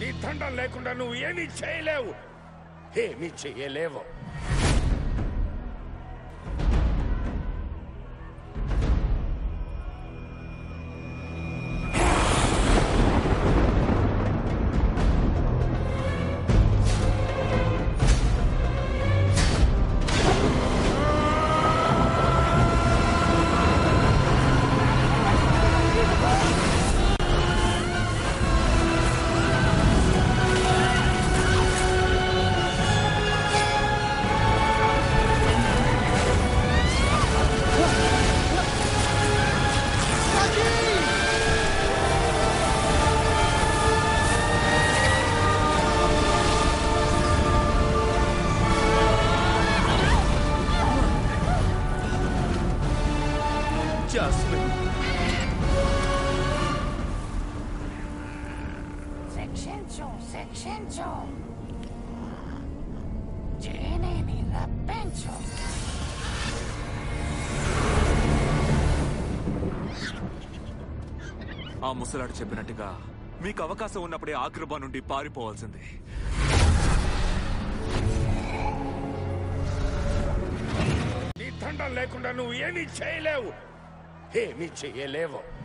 నీ దండం లేకుండా నువ్వు ఏమీ చేయలేవు ఏమీ చేయలేవు జాస్మిన్ శిక్షించు శిక్షించు చేనేని రప్పించు ఆ ముసలాడు చెప్పినట్టుగా మీకు అవకాశం ఉన్నప్పుడే ఆ కృప నుండి పారిపోవాల్సింది నీ దండం లేకుండా నువ్వు ఏమీ చేయలేవు ఏమీ చేయలేవు